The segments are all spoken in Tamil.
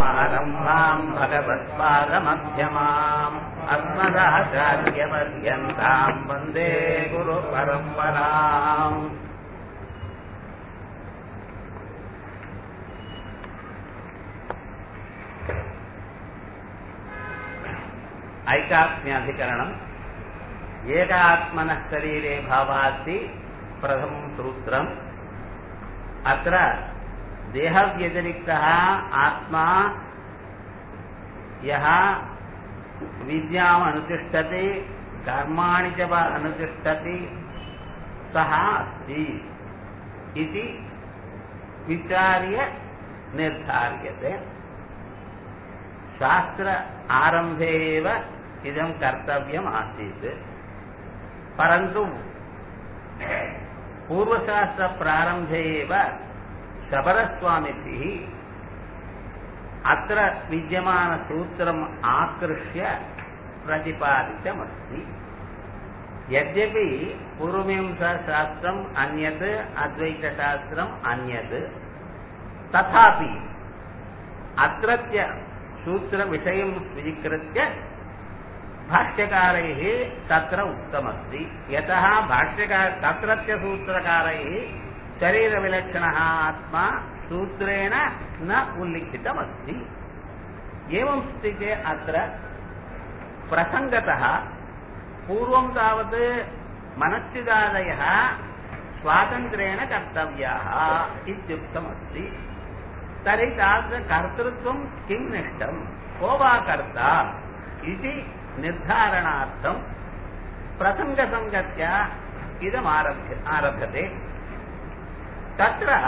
सदाशिवसमारम्भाम् भगवत्पादमध्यमाम् अस्मदाचार्यपर्यन्ताम् वन्दे गुरुपरम्पराम् ऐकात्म्याधिकरणम् एकात्मनः शरीरे भावास्ति प्रथमं सूत्रम् अत्र देहव्यतिरिक्तः आत्मा यः विद्याम् अनुतिष्ठति कर्माणि च वा अनुतिष्ठति सः अस्ति इति विचार्य निर्धार्यते शास्त्र आरम्भे एव इदं कर्तव्यम् आसीत् परन्तु पूर्वशास्त्रप्रारम्भे एव शबरस्वामिभिः अत्र विद्यमानसूत्रम् आकृष्य प्रतिपादितमस्ति यद्यपि पूर्वमीमांसाशास्त्रम् अन्यत् अद्वैतशास्त्रम् अन्यत् तथापि अत्रत्य सूत्रविषयं स्वीकृत्य भाष्यकारैः तत्र उक्तमस्ति यतः भाष्यकार तत्रत्य सूत्रकारैः शरीरविलक्षणः आत्मा सूत्रेण न उल्लिखितमस्ति एवं स्थिते अत्र प्रसङ्गतः पूर्वं तावत् मनश्चिदादयः स्वातन्त्र्येण कर्तव्याः इत्युक्तमस्ति तर्हि तादृशकर्तृत्वं किं निष्ठं को वा कर्ता इति निर्धारणार्थं प्रसङ्गसङ्गत्या इदमारभ्य आरभ्यते तत्र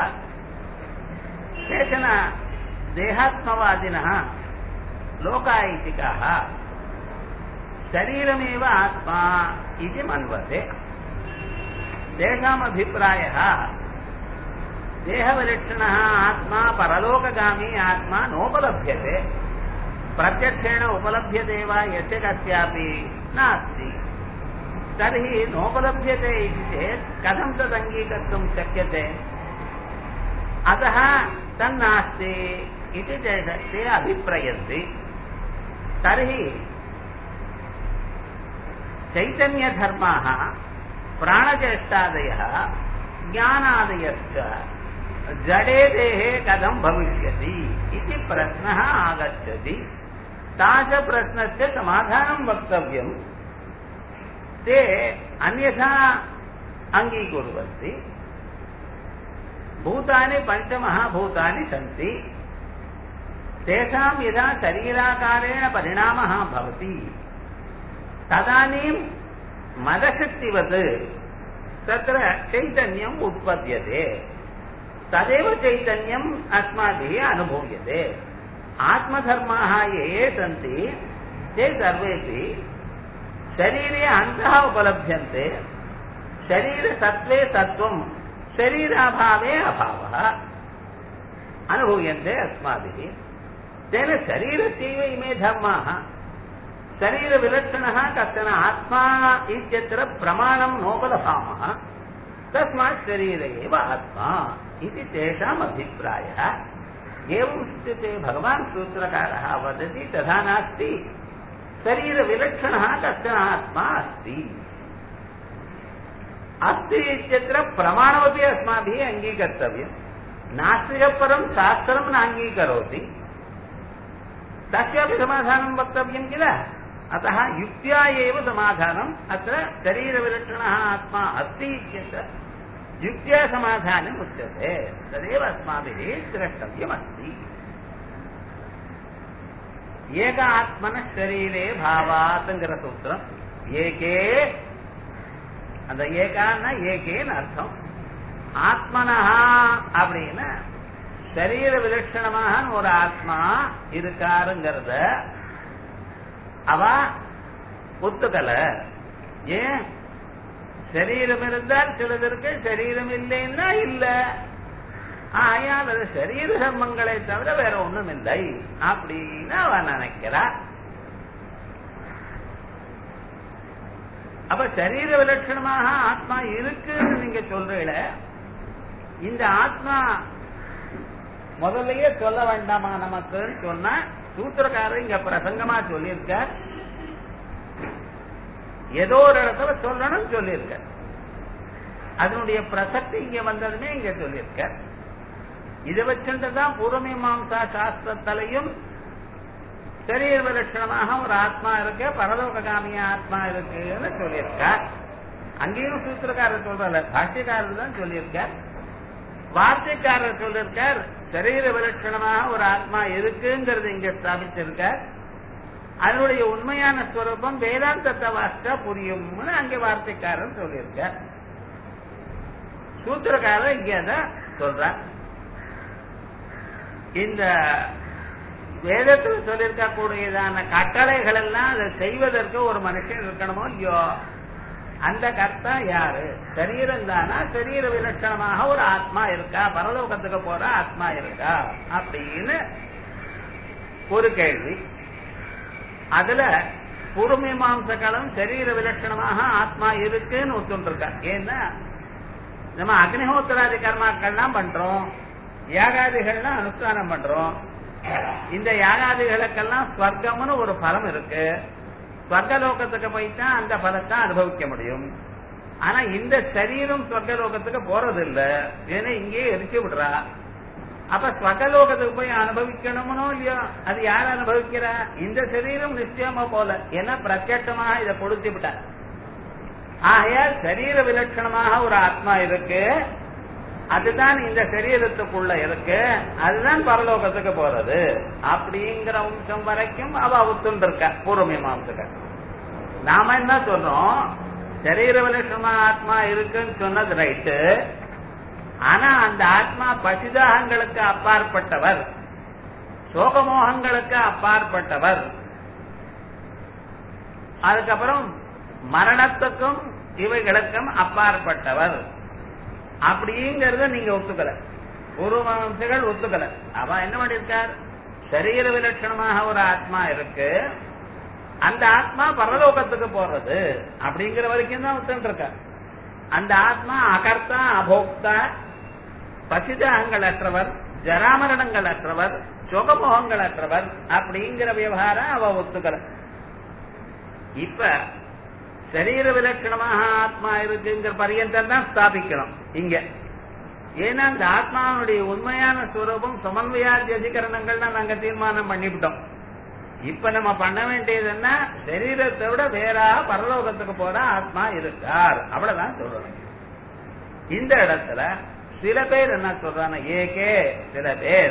केचन देहात्मवादिनः लोकायितिकाः शरीरमेव आत्मा इति मन्वते तेषाम् अभिप्रायः देहविलक्षणः आत्मा परलोकगामी आत्मा नोपलभ्यते प्रत्यक्षेण उपलभ्यते वा यस्य कस्यापि नास्ति तर्हि नोपलभ्यते इति चेत् कथं तद् अङ्गीकर्तुं शक्यते अतः तन्नास्ति इति ते अभिप्रयन्ति तर्हि चैतन्यधर्माः प्राणचेष्टादयः ज्ञानादयश्च जडे देहे कथं भविष्यति इति प्रश्नः आगच्छति तादृशप्रश्नस्य समाधानं वक्तव्यं ते अन्यथा अङ्गीकुर्वन्ति भूतानि पञ्चमहाभूतानि सन्ति तेषां यदा शरीराकारेण परिणामः भवति तदानीं मदशक्तिवत् तत्र चैतन्यम् उत्पद्यते तदेव चैतन्यम् अस्माभिः अनुभूयते आत्मधर्माः ये ये सन्ति ते सर्वेपि शरीरे अन्तः उपलभ्यन्ते शरीरसत्त्वे सत्त्वं शरीराभावे अभावः अनुभूयन्ते अस्माभिः तेन शरीरस्यैव इमे धर्माः शरीरविलक्षणः कश्चन आत्मा इत्यत्र प्रमाणं नोपलभामः तस्मात् शरीर एव आत्मा इति तेषाम् अभिप्रायः एवं स्थिते भगवान् सूत्रकारः वदति तथा नास्ति शरीरविलक्षणः कश्चन आत्मा अस्ति अस्ति इत्यत्र प्रमाणमपि अस्माभिः अङ्गीकर्तव्यम् नास्ति परं शास्त्रं नाङ्गीकरोति तस्यापि समाधानं वक्तव्यं किल अतः युक्त्या एव समाधानम् अत्र शरीरविलक्षणः आत्मा अस्ति इत्यत्र युक्त्या समाधानम् उच्यते तदेव अस्माभिः द्रष्टव्यमस्ति ஏக ஆத்மன ஷரீரே பாவாத்துங்கிற சூத்திரம் ஏகே அந்த ஏகான்னா ஏகேன்னு அர்த்தம் ஆத்மனஹா அப்படின்னு சரீர விலட்சணமாக ஒரு ஆத்மா இருக்காருங்கிறத அவ ஒத்துக்கல ஏன் சரீரம் இருந்தால் சிலது இருக்கு சரீரம் இல்லைன்னா இல்ல ஆயால் அது சரீர தர்மங்களை தவிர வேற ஒண்ணும் இல்லை அப்படின்னு அவன் நினைக்கிறா அப்ப சரீர விலட்சணமாக ஆத்மா இருக்குன்னு நீங்க சொல்றீல இந்த ஆத்மா முதல்லயே சொல்ல வேண்டாமா நமக்குன்னு சொன்னா சூத்திரக்காரர் இங்க பிரசங்கமா சொல்லியிருக்கார் ஏதோ ஒரு இடத்துல சொல்லணும்னு சொல்லியிருக்கார் அதனுடைய பிரசக்தி இங்க வந்ததுமே இங்க சொல்லியிருக்கார் இதை வச்சுட்டுதான் பூர்வமீமாம்சா சாஸ்திரத்திலையும் சரீர விலட்சணமாக ஒரு ஆத்மா இருக்கு பரலோககாமிய ஆத்மா இருக்குன்னு சொல்லியிருக்கார் அங்கேயும் சூத்திரக்காரர் சொல்றல பாஷ்யக்காரர் தான் சொல்லியிருக்கார் வார்த்தைக்காரர் சொல்லியிருக்கார் சரீர விலட்சணமாக ஒரு ஆத்மா இருக்குங்கிறது இங்க ஸ்தாபிச்சிருக்கார் அதனுடைய உண்மையான ஸ்வரூபம் வேதாந்தத்தை வாசிச்சா புரியும்னு அங்கே வார்த்தைக்காரர் சொல்லியிருக்கார் சூத்திரக்காரர் இங்க அதை சொல்றார் இந்த வேதத்தில் சொல்லியிருக்க கூடியதான கட்டளைகள் எல்லாம் அதை செய்வதற்கு ஒரு மனுஷன் இருக்கணுமோ இல்லையோ அந்த கர்த்தா யாரு சரீரம் தானா சரீர விலட்சணமாக ஒரு ஆத்மா இருக்கா பரலோகத்துக்கு போற ஆத்மா இருக்கா அப்படின்னு ஒரு கேள்வி அதுல பூர்வமீமாம்சகளும் சரீர விலட்சணமாக ஆத்மா இருக்குன்னு ஒத்துருக்கா ஏன்னா நம்ம அக்னிஹோத்திராதி கர்மாக்கள்லாம் பண்றோம் யாகாதிகள்லாம் அனுஷ்டானம் பண்றோம் இந்த யாகாதிகளுக்கெல்லாம் ஸ்வர்க்கம்னு ஒரு பலம் இருக்கு ஸ்வர்கலோகத்துக்கு போய்தான் அந்த பலத்தை அனுபவிக்க முடியும் ஆனா இந்த சரீரம் ஸ்வர்கலோகத்துக்கு போறது இல்ல ஏன்னா இங்கேயே எரிச்சு விடுறா அப்ப ஸ்வர்கலோகத்துக்கு போய் அனுபவிக்கணும்னோ இல்லையோ அது யார் அனுபவிக்கிறா இந்த சரீரம் நிச்சயமா போல ஏன்னா பிரத்யட்சமாக இதை கொடுத்து விட்டார் ஆகையால் சரீர விலட்சணமாக ஒரு ஆத்மா இருக்கு அதுதான் இந்த சரீரத்துக்குள்ள இருக்கு அதுதான் பரலோகத்துக்கு போறது அப்படிங்கிற அம்சம் வரைக்கும் அவ ஒத்துண்டு இருக்க பூர்வமீமாம்சக நாம என்ன சொல்றோம் சரீர விலட்சணமா ஆத்மா இருக்குன்னு சொன்னது ரைட்டு ஆனா அந்த ஆத்மா பசிதாகங்களுக்கு அப்பாற்பட்டவர் சோகமோகங்களுக்கு அப்பாற்பட்டவர் அதுக்கப்புறம் மரணத்துக்கும் இவைகளுக்கும் அப்பாற்பட்டவர் அப்படிங்கறத நீங்க ஒத்துக்கல பூர்வமாம்சங்கள் ஒத்துக்கல அவ என்ன பண்ணிருக்கார் சரீர விலட்சணமாக ஒரு ஆத்மா இருக்கு அந்த ஆத்மா பரலோகத்துக்கு போறது அப்படிங்கிற வரைக்கும் தான் ஒத்துட்டு இருக்க அந்த ஆத்மா அகர்த்தா அபோக்தா பசிதாகங்கள் அற்றவர் ஜராமரணங்கள் அற்றவர் சுகமோகங்கள் அற்றவர் அப்படிங்கிற விவகாரம் அவ ஒத்துக்கல இப்ப சரீர விலட்சணமாக ஆத்மா இருக்குங்கிற பரியந்தம் தான் ஸ்தாபிக்கணும் இங்க ஏன்னா அந்த ஆத்மாவுடைய உண்மையான ஸ்வரூபம் சமன்வயாதி அதிகரணங்கள்னா நாங்க தீர்மானம் பண்ணிவிட்டோம் இப்ப நம்ம பண்ண வேண்டியது என்ன சரீரத்தை விட வேறா பரலோகத்துக்கு போற ஆத்மா இருக்கார் அவ்வளவுதான் சொல்லணும் இந்த இடத்துல சில பேர் என்ன சொல்றாங்க ஏகே சில பேர்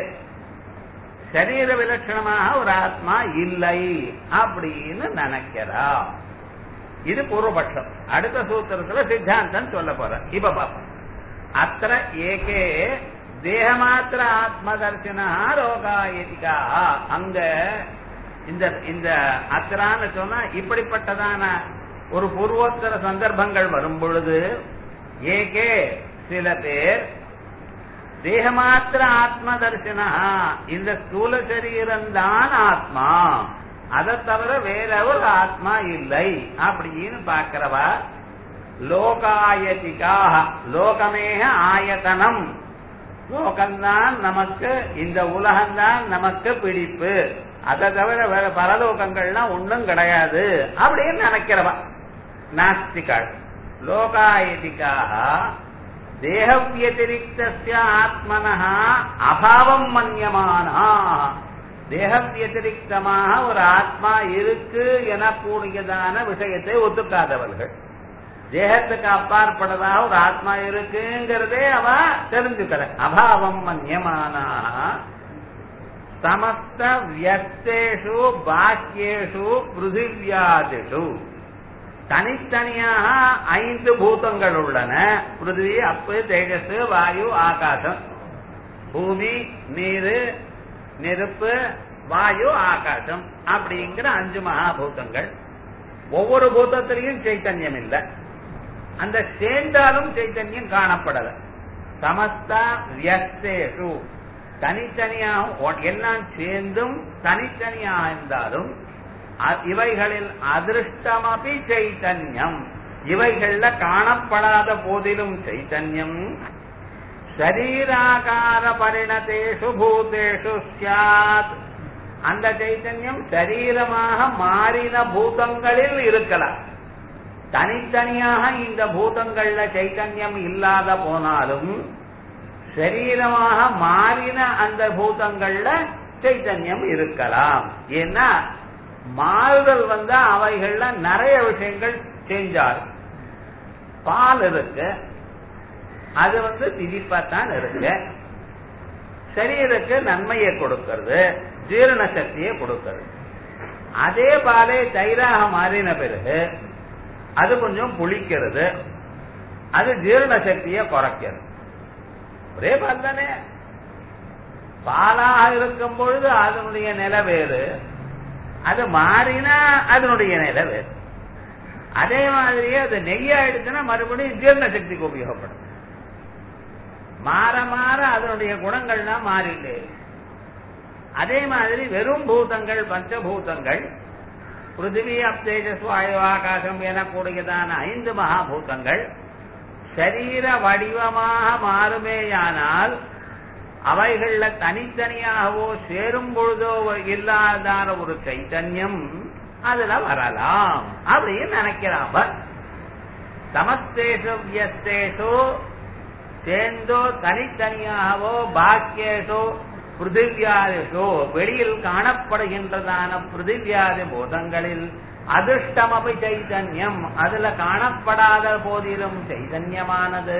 சரீர விலட்சணமாக ஒரு ஆத்மா இல்லை அப்படின்னு நினைக்கிறா இது பூர்வபட்சம் அடுத்த சூத்திரத்துல சித்தாந்தம் சொல்ல போற இப்ப பாப்போம் அத்த ஏகே தேகமாத்திர ஆத்ம தர்சனா ரோகாயதிகா அங்க இந்த இந்த அத்திரான்னு சொன்னா இப்படிப்பட்டதான ஒரு பூர்வோத்தர சந்தர்ப்பங்கள் வரும் பொழுது ஏகே சில பேர் தேகமாத்திர ஆத்ம தர்சனா இந்த ஸ்தூல சரீரம்தான் ஆத்மா அதை தவிர வேற ஒரு ஆத்மா இல்லை அப்படின்னு பாக்கிறவா லோகாயதிகாக லோகமேக ஆயத்தனம் லோகம்தான் நமக்கு இந்த உலகம்தான் நமக்கு பிடிப்பு அதை தவிர வேற பரலோகங்கள்லாம் ஒண்ணும் கிடையாது அப்படின்னு நினைக்கிறவா நாஸ்திகாள் லோகாயதிகாக தேகவியதிரிக்த ஆத்மனா அபாவம் மன்யமானா தேகவியதிரிக்தமாக ஒரு ஆத்மா இருக்கு எனக்கூடியதான விஷயத்தை ஒத்துக்காதவர்கள் தேகத்துக்கு அப்பாற்பட்டதாக ஒரு ஆத்மா இருக்குங்கிறதே அவ தெரிஞ்சுக்கிற அபாவம் மன்யமானா சமஸ்த வியஸ்தேஷு பாக்கியேஷு பிருத்திவியாதிஷு தனித்தனியாக ஐந்து பூதங்கள் உள்ளன பிருத்திவி அப்பு தேஜஸ் வாயு ஆகாசம் பூமி நீரு நெருப்பு வாயு ஆகாசம் அப்படிங்கிற அஞ்சு மகாபூதங்கள் ஒவ்வொரு பூதத்திலையும் சைத்தன்யம் இல்லை அந்த சேர்ந்தாலும் சைத்தன்யம் காணப்படல சமஸ்தா வியஸ்தேஷு தனித்தனியாக எல்லாம் சேர்ந்தும் தனித்தனியாக இருந்தாலும் இவைகளில் அதிருஷ்டமபி சைத்தன்யம் இவைகள்ல காணப்படாத போதிலும் சைத்தன்யம் சரீராகார பரிணதேஷு பூதேஷு சியாத் அந்த சைத்தன்யம் சரீரமாக மாறின பூதங்களில் இருக்கலாம் தனித்தனியாக இந்த பூதங்கள்ல சைத்தன்யம் இல்லாத போனாலும் சரீரமாக மாறின அந்த பூதங்கள்ல சைத்தன்யம் இருக்கலாம் ஏன்னா மாறுதல் வந்து அவைகள்ல நிறைய விஷயங்கள் சேஞ்ச் ஆகும் பால் இருக்கு அது வந்து திதிப்பாத்தான் இருக்கு சரீருக்கு நன்மையை கொடுக்கிறது ஜீரண சக்தியை கொடுக்கிறது அதே பாலை தயிராக மாறின பிறகு அது கொஞ்சம் புளிக்கிறது அது ஜீரண சக்தியை குறைக்கிறது ஒரே பால் தானே பாலாக இருக்கும் பொழுது அதனுடைய நிலை வேறு அது மாறினா அதனுடைய நிலை வேறு அதே மாதிரியே அது நெய்யாயிடுச்சுன்னா மறுபடியும் ஜீரண சக்திக்கு உபயோகப்படும் மாற மாற அதனுடைய குணங்கள்லாம் மாறிட்டு அதே மாதிரி வெறும் பூதங்கள் பஞ்சபூதங்கள் பிருத்திவி அப்தேஜஸ் வாயு ஆகாசம் எனக்கூடியதான ஐந்து மகாபூதங்கள் சரீர வடிவமாக மாறுமேயானால் அவைகள்ல தனித்தனியாகவோ சேரும் பொழுதோ இல்லாதான ஒரு சைத்தன்யம் அதுல வரலாம் அப்படின்னு நினைக்கிறான் சமஸ்தேஷு வியஸ்தேஷு சேர்ந்தோ தனித்தனியாகவோ பாக்கியேஷோ பிருத்திவியாதிஷோ வெளியில் காணப்படுகின்றதான பிருத்திவியாதி போதங்களில் அதிர்ஷ்டமபி சைதன்யம் அதுல காணப்படாத போதிலும் சைதன்யமானது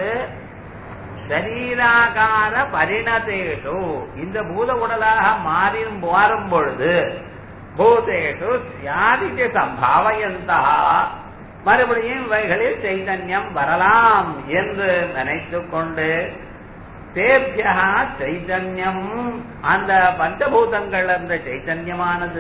சரீராகார பரிணதேஷு இந்த பூத உடலாக மாறி மாறும் பொழுது பூதேஷு சியாதிக்கு சம்பாவயந்தா மறுபடியும் இவைகளில் சைதன்யம் வரலாம் என்று நினைத்துக் கொண்டு தேபியா சைதன்யம் அந்த பஞ்சபூதங்கள் அந்த சைதன்யமானது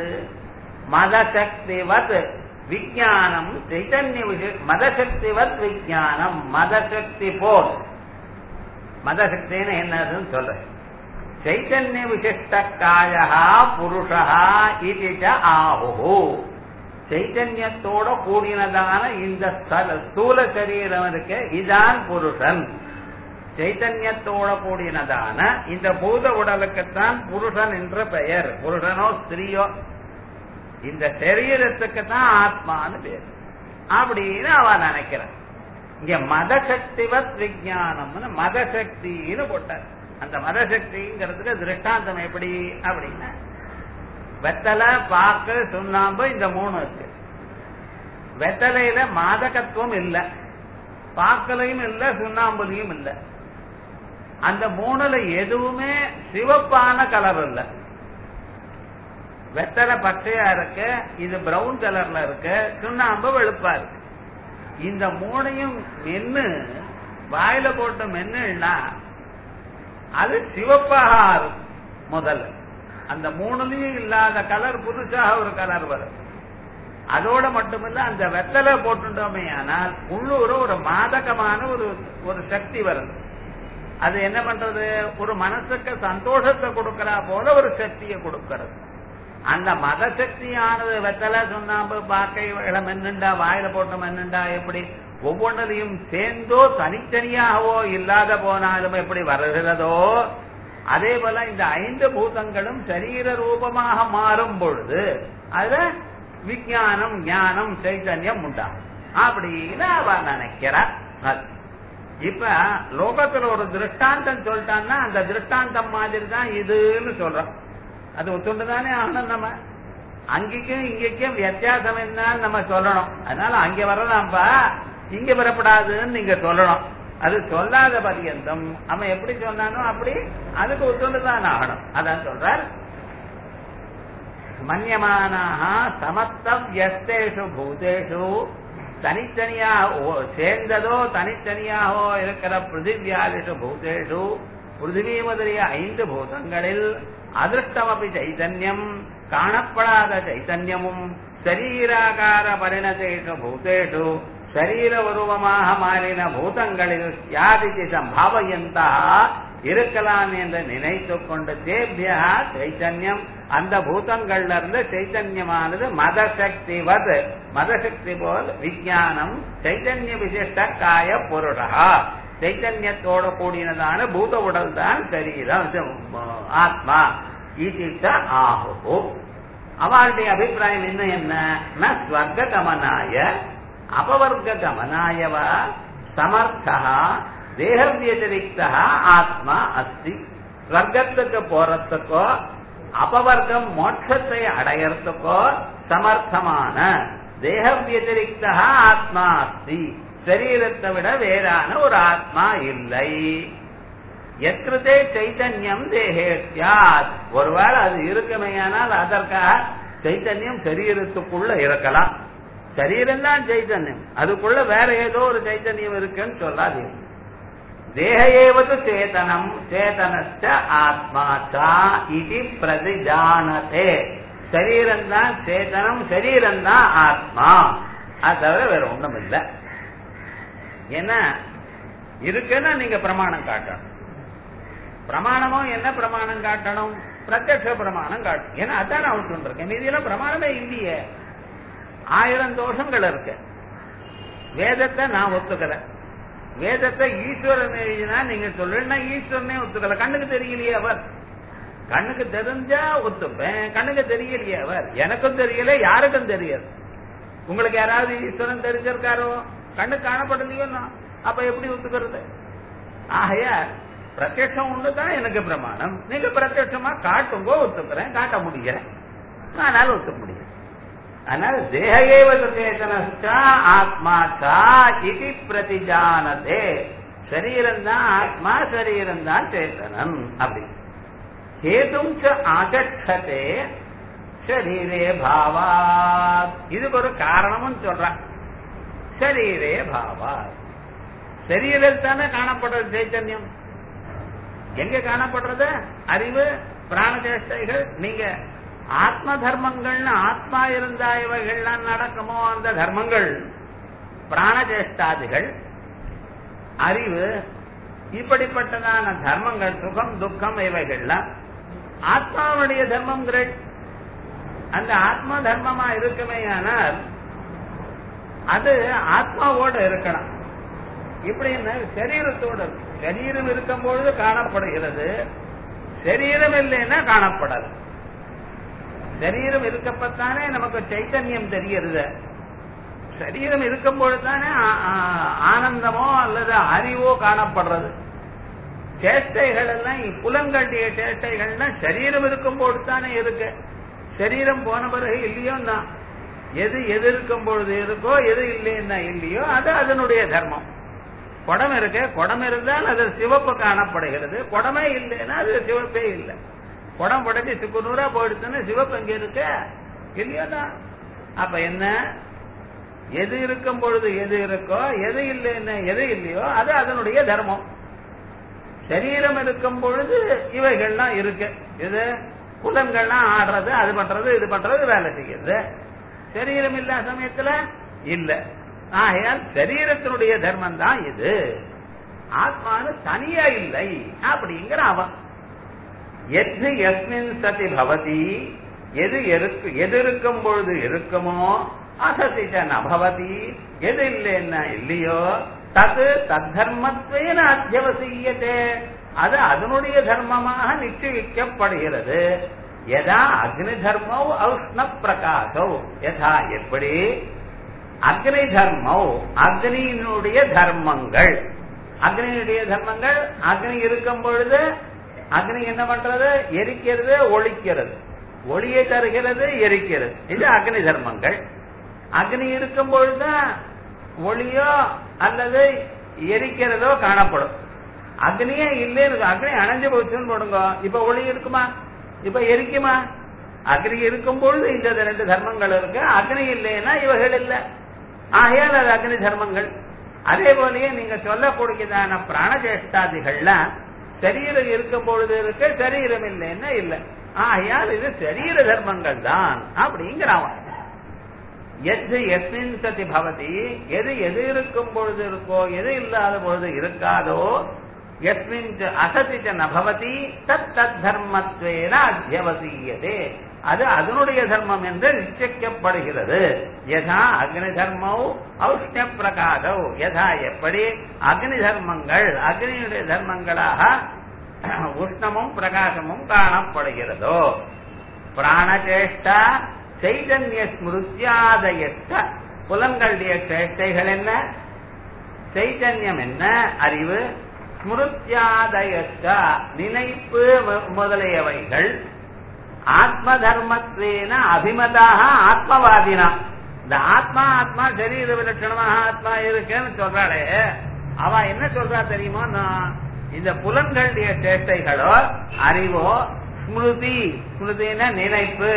மதசக்திவத் விஜயானம் சைதன்ய விஷய மதசக்திவத் விஜயானம் மதசக்தி போல் மதசக்தின்னு என்னதுன்னு சொல்றேன் சைத்தன்ய விசிஷ்ட காயா புருஷா இது ஆஹு சைத்தன்யத்தோட கூடினதான இந்த ஸ்தூல சரீரம் இருக்கு இதான் புருஷன் சைத்தன்யத்தோட கூடினதான இந்த பூத உடலுக்குத்தான் புருஷன் என்ற பெயர் புருஷனோ ஸ்திரீயோ இந்த சரீரத்துக்கு தான் ஆத்மான்னு பேர் அப்படின்னு அவன் நினைக்கிறான் இங்க மதசக்திவத் விஜயானம்னு மதசக்தின்னு போட்டார் அந்த மதசக்திங்கிறதுக்கு திருஷ்டாந்தம் எப்படி அப்படின்னா வெத்தலை பாக்கு சுண்ணாம்பு இந்த மூணு இருக்கு வெத்தலையில மாதகத்துவம் இல்ல பாக்கலையும் இல்ல சுண்ணாம்புலையும் இல்ல அந்த மூணுல எதுவுமே சிவப்பான கலர் இல்ல வெத்தலை பச்சையா இருக்கு இது பிரவுன் கலர்ல இருக்கு சுண்ணாம்பு வெளுப்பா இருக்கு இந்த மூணையும் மென்னு வாயில போட்டு மென்னுன்னா அது சிவப்பாக ஆறும் முதல்ல அந்த மூணுலயும் இல்லாத கலர் புதுசாக ஒரு கலர் வரும் அதோட மட்டுமில்ல அந்த வெத்தலை போட்டுட்டோமே ஆனால் உள்ளூர ஒரு மாதகமான ஒரு ஒரு சக்தி வருது அது என்ன பண்றது ஒரு மனசுக்கு சந்தோஷத்தை கொடுக்கறா போல ஒரு சக்தியை கொடுக்கிறது அந்த மத சக்தியானது வெத்தலை சுண்ணாம்பு பாக்கை மென்னுண்டா வாயில போட்டு மென்னுண்டா எப்படி ஒவ்வொன்றிலையும் சேர்ந்தோ தனித்தனியாகவோ இல்லாத போனாலும் எப்படி வருகிறதோ அதே போல இந்த ஐந்து பூதங்களும் சரீர ரூபமாக மாறும் பொழுது அதுல விஜயானம் ஞானம் சைத்தன்யம் உண்டாகும் அப்படின்னு அவ நினைக்கிறா இப்ப லோகத்துல ஒரு திருஷ்டாந்தம் சொல்லிட்டான்னா அந்த திருஷ்டாந்தம் மாதிரி தான் இதுன்னு சொல்றோம் அது ஒத்துண்டுதானே ஆகணும் நம்ம அங்கேயும் இங்கேயும் வித்தியாசம் என்னன்னு நம்ம சொல்லணும் அதனால அங்க வரலாம்பா இங்க வரப்படாதுன்னு நீங்க சொல்லணும் அது சொல்லாத பரியந்தம் அவன் எப்படி சொன்னானோ அப்படி அதுக்கு ஒத்துண்டுதான் ஆகணும் அதான் சொல்றார் மன்யமானாக சமஸ்த வியஸ்தேஷு பூதேஷு தனித்தனியா சேர்ந்ததோ தனித்தனியாகவோ இருக்கிற பிருத்திவியாதிஷு பூதேஷு பிருத்திவி முதலிய ஐந்து பூதங்களில் அதிருஷ்டமபி சைதன்யம் காணப்படாத சைதன்யமும் சரீராகார பரிணதேஷு பூதேஷு சரீர உருவமாக மாறின பூதங்களில் யாதிக்கு சம்பாவயந்தா இருக்கலாம் என்று நினைத்துக் கொண்டு தேபியா சைத்தன்யம் அந்த பூதங்கள்ல இருந்து சைத்தன்யமானது மதசக்திவத் மதசக்தி போல் விஜயானம் சைத்தன்ய விசிஷ்ட காய புருஷா சைத்தன்யத்தோட கூடினதான பூத உடல் தான் சரீரம் ஆத்மா இது ஆகு அவளுடைய அபிப்பிராயம் என்ன என்ன ஸ்வர்க கமனாய அபவர்க்க கமனாயவா சமர்த்தா தேக வியதிரிக்தா ஆத்மா அஸ்தி ஸ்வர்க்கத்துக்கு போறதுக்கோ அபவர்க்கம் மோட்சத்தை அடையறதுக்கோ சமர்த்தமான தேக வியதிரிக்தா ஆத்மா அஸ்தி சரீரத்தை விட வேறான ஒரு ஆத்மா இல்லை எத்திரதே சைத்தன்யம் தேகே சியாத் ஒருவேளை அது இருக்குமேயானால் அதற்காக சைத்தன்யம் சரீரத்துக்குள்ள இருக்கலாம் சரீரம் தான் சைத்தன்யம் அதுக்குள்ள வேற ஏதோ ஒரு சைத்தன்யம் இருக்குன்னு சொல்லாதீங்க தேகையேவது சேதனம் சேதனச்ச ஆத்மா சா இது பிரதிஜானதே சரீரம் தான் சேதனம் சரீரம் தான் ஆத்மா அது தவிர வேற ஒண்ணும் இல்லை ஏன்னா இருக்குன்னா நீங்க பிரமாணம் காட்டணும் பிரமாணமும் என்ன பிரமாணம் காட்டணும் பிரத்யட்ச பிரமாணம் காட்டணும் ஏன்னா அதான் நான் சொல்றேன் மீதியெல்லாம் பிரமாணமே இல்லையே ஆயிரம் தோஷங்கள் இருக்கு வேதத்தை நான் ஒத்துக்கல வேதத்தை ஈஸ்வரன் எழுதினா நீங்க சொல்லுன்னா ஈஸ்வரனே ஒத்துக்கல கண்ணுக்கு தெரியலையே அவர் கண்ணுக்கு தெரிஞ்சா ஒத்துப்பேன் கண்ணுக்கு தெரியலையே அவர் எனக்கும் தெரியல யாருக்கும் தெரியாது உங்களுக்கு யாராவது ஈஸ்வரன் தெரிஞ்சிருக்காரோ கண்ணு காணப்படலையோ அப்ப எப்படி ஒத்துக்கிறது ஆகையா பிரத்யட்சம் ஒண்ணுதான் எனக்கு பிரமாணம் நீங்க பிரத்யட்சமா காட்டுங்கோ ஒத்துக்கிறேன் காட்ட முடியறேன் ஆனால் ஒத்துக்க முடியும் அதனால தேகையேவ சேதனஸ்டா ஆத்மா சா இது பிரதிஜானதே சரீரம் தான் ஆத்மா சரீரம் தான் சேதனம் அப்படி ஹேதும் ஆகட்சதே சரீரே பாவா இதுக்கு ஒரு காரணமும் சொல்றான் சரீரே பாவா சரீரில் தானே காணப்படுறது சைத்தன்யம் எங்க காணப்படுறது அறிவு பிராணச்சேஷ்டைகள் நீங்க ஆத்ம தர்மங்கள்னு ஆத்மா இருந்தா இவைகள்லாம் நடக்குமோ அந்த தர்மங்கள் பிராணச்சேஷ்டாதிகள் அறிவு இப்படிப்பட்டதான தர்மங்கள் சுகம் துக்கம் இவைகள்லாம் ஆத்மாவுடைய தர்மங்கள் அந்த ஆத்மா தர்மமா இருக்குமே ஆனால் அது ஆத்மாவோட இருக்கணும் இப்படி சரீரத்தோட சரீரம் இருக்கும் பொழுது காணப்படுகிறது சரீரம் இல்லைன்னா காணப்படாது சரீரம் இருக்கப்பத்தானே நமக்கு சைத்தன்யம் தெரிகிறது சரீரம் இருக்கும் பொழுதுதானே ஆனந்தமோ அல்லது அறிவோ காணப்படுறது சேஷ்டைகள் எல்லாம் புலங்களுடைய சேஷ்டைகள்லாம் சரீரம் இருக்கும் பொழுது தானே இருக்கு சரீரம் போன பிறகு இல்லையோ தான் எது எது இருக்கும் பொழுது இருக்கோ எது இல்லைன்னா இல்லையோ அது அதனுடைய தர்மம் குடம் இருக்கு குடம் இருந்தால் அது சிவப்பு காணப்படுகிறது குடமே இல்லைன்னா அது சிவப்பே இல்லை குடம் படைச்சு சுக்குநூறா போயிடுச்சுன்னா சிவப்பு எங்க இருக்கு இல்லையோனா அப்ப என்ன எது இருக்கும் பொழுது எது இருக்கோ எது இல்லைன்னா எது இல்லையோ அது அதனுடைய தர்மம் சரீரம் இருக்கும் பொழுது இவைகள்லாம் இருக்கு இது புலன்கள்லாம் ஆடுறது அது பண்றது இது பண்றது வேலை செய்யுது சரீரம் இல்லாத சமயத்துல இல்ல ஆகையால் சரீரத்தினுடைய தர்மம் தான் இது ஆத்மானு தனியா இல்லை அப்படிங்கிற அவன் எது எஸ்மின் சதி பவதி எது எருக்கு எது இருக்கும் பொழுது இருக்குமோ அசதிச்ச நபவதி எது இல்லைன்னா இல்லையோ தது தத்தர்மத்வேன அத்தியவசியத்தே அது அதனுடைய தர்மமாக நிச்சயிக்கப்படுகிறது யதா அக்னி தர்மோ ஔஷ்ண பிரகாசோ யதா எப்படி அக்னி தர்மோ அக்னியினுடைய தர்மங்கள் அக்னியினுடைய தர்மங்கள் அக்னி இருக்கும் பொழுது அக்னி என்ன பண்றது எரிக்கிறது ஒழிக்கிறது ஒளியை தருகிறது எரிக்கிறது இது அக்னி தர்மங்கள் அக்னி இருக்கும் பொழுதுதான் ஒளியோ அல்லது எரிக்கிறதோ காணப்படும் அக்னியே இல்லைன்னு அக்னி அணைஞ்சு போச்சுன்னு போடுங்க இப்ப ஒளி இருக்குமா இப்ப எரிக்குமா அக்னி இருக்கும் பொழுது இந்த ரெண்டு தர்மங்கள் இருக்கு அக்னி இல்லைன்னா இவைகள் இல்லை ஆகையால் அது அக்னி தர்மங்கள் அதே போலயே நீங்க சொல்லக்கூடியதான பிராணஜேஷ்டாதிகள்லாம் சரீரம் இருக்கும் பொழுது இருக்கு சரீரம் இல்லைன்னா இல்லை ஆகையால் இது சரீர தர்மங்கள் தான் அப்படிங்கிறான் எது எஸ்மின் சதி பவதி எது எது இருக்கும் பொழுது இருக்கோ எது இல்லாத பொழுது இருக்காதோ எஸ்மின் அசதி நபவதி தத் தத் தர்மத்வேன அத்தியவசீயதே அது அதனுடைய தர்மம் என்று நிச்சயிக்கப்படுகிறது யதா அக்னி தர்மம் ஔஷ்ண பிரகாசம் யதா எப்படி அக்னி தர்மங்கள் அக்னியுடைய தர்மங்களாக உஷ்ணமும் பிரகாசமும் காணப்படுகிறதோ பிராணச்சேஷ்டா சைதன்ய ஸ்மிருத்தியாதயத்த புலன்களுடைய சேஷ்டைகள் என்ன சைத்தன்யம் என்ன அறிவு ஸ்மிருத்தியாதயத்த நினைப்பு முதலியவைகள் ஆத்ம தர்மத்வேன அபிமதாக ஆத்மவாதினா இந்த ஆத்மா ஆத்மா சரீர விலட்சணமாக ஆத்மா இருக்குன்னு சொல்றாளே அவ என்ன சொல்றா தெரியுமா நான் இந்த புலன்களுடைய சேஷ்டைகளோ அறிவோ ஸ்மிருதி ஸ்மிருதின நினைப்பு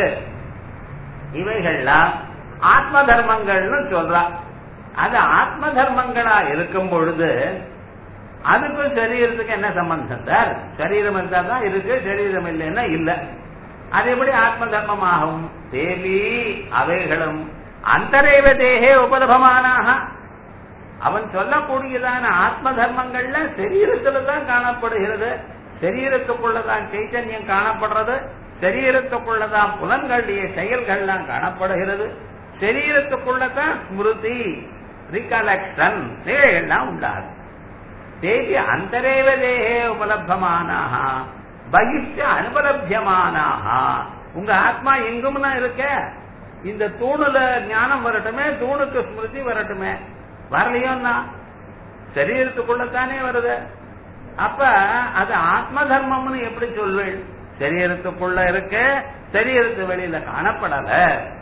இவைகள்லாம் ஆத்ம தர்மங்கள்னு சொல்றா அது ஆத்ம தர்மங்களா இருக்கும் பொழுது அதுக்கும் சரீரத்துக்கு என்ன சம்பந்தம் சார் சரீரம் இருந்தா தான் இருக்கு சரீரம் இல்லைன்னா இல்ல அது எப்படி ஆத்ம தர்மமாகும் தேவி அவைகளும் அந்தரேவ தேகே உபலபமானாக அவன் சொல்லக்கூடியதான ஆத்ம தர்மங்கள்ல சரீரத்துல தான் காணப்படுகிறது சரீரத்துக்குள்ளதான் சைத்தன்யம் காணப்படுறது சரீரத்துக்குள்ளதான் புலன்களுடைய செயல்கள்லாம் காணப்படுகிறது சரீரத்துக்குள்ளதான் ஸ்மிருதி ரிகலெக்ஷன் இவைகள்லாம் உண்டாகும் தேவி அந்தரேவ தேகே உபலப்தமானாக பகிஷ்ட அனுபலபியமானாக உங்க ஆத்மா எங்கும்னா இருக்க இந்த தூணுல ஞானம் வரட்டுமே தூணுக்கு ஸ்மிருதி வரட்டுமே வரலையோன்னா சரீரத்துக்குள்ளத்தானே வருது அப்ப அது ஆத்ம தர்மம்னு எப்படி சொல்வேள் சரீரத்துக்குள்ள இருக்க சரீரத்து வெளியில காணப்படல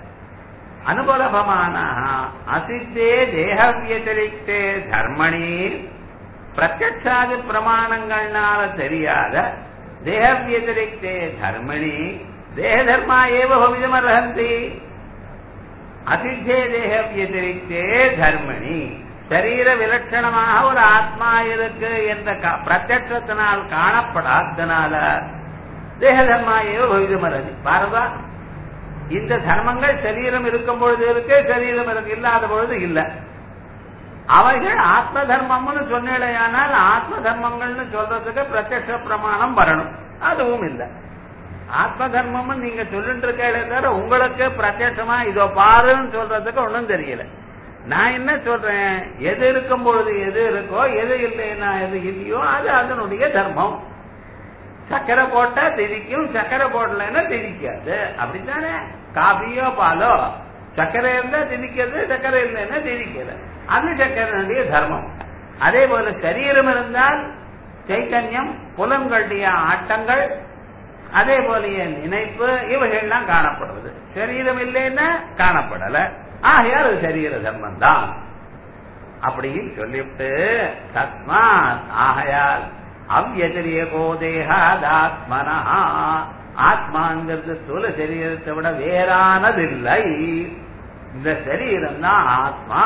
அனுபலபமான அசித்தே தேக வியதிரிக்தே தர்மணி பிரத்யட்சாதி பிரமாணங்கள்னால தெரியாத தேக வியதிரிக்தே தர்மணி தேக தர்மா ஏவ பவிதமர்ஹந்தி அதித்தே தேக வியதிரிக்தே தர்மணி சரீர விலட்சணமாக ஒரு ஆத்மா இருக்கு என்ற பிரத்யத்தினால் காணப்படாதனால தேக தர்மா ஏவ பவிதமர்ஹந்தி பாரதா இந்த தர்மங்கள் சரீரம் இருக்கும் பொழுது இருக்கு சரீரம் இருக்கு இல்லாத பொழுது இல்ல அவைகள் ஆத்ம தர்மம்னு சொன்னேடையானால் ஆத்ம தர்மங்கள்னு சொல்றதுக்கு பிரத்யட்ச பிரமாணம் வரணும் அதுவும் இல்ல ஆத்ம தர்மம்னு நீங்க சொல்லிட்டு இருக்கே தவிர உங்களுக்கு பிரத்யட்சமா இதோ பாருன்னு சொல்றதுக்கு ஒன்றும் தெரியல நான் என்ன சொல்றேன் எது இருக்கும் பொழுது எது இருக்கோ எது இல்லைன்னா எது இல்லையோ அது அதனுடைய தர்மம் சக்கரை போட்டா திரிக்கும் சக்கரை போடலன்னா திரிக்காது அப்படித்தானே காபியோ பாலோ சக்கரை இருந்தா திரிக்கிறது சக்கரை இல்லைன்னா திரிக்கிறது அது சக்கரனுடைய தர்மம் அதே போல சரீரம் இருந்தால் சைத்தன்யம் புலன்களுடைய ஆட்டங்கள் அதே போல நினைப்பு இவைகள்லாம் காணப்படுறது சரீரம் இல்லைன்னா காணப்படல ஆகையால் அது சரீர தர்மம் தான் அப்படின்னு சொல்லிவிட்டு தஸ்மாத் ஆகையால் அவ்வதிரியகோ தேகாதாத்மனா ஆத்மாங்கிறது ஸ்தூல சரீரத்தை விட வேறானதில்லை இந்த சரீரம் தான் ஆத்மா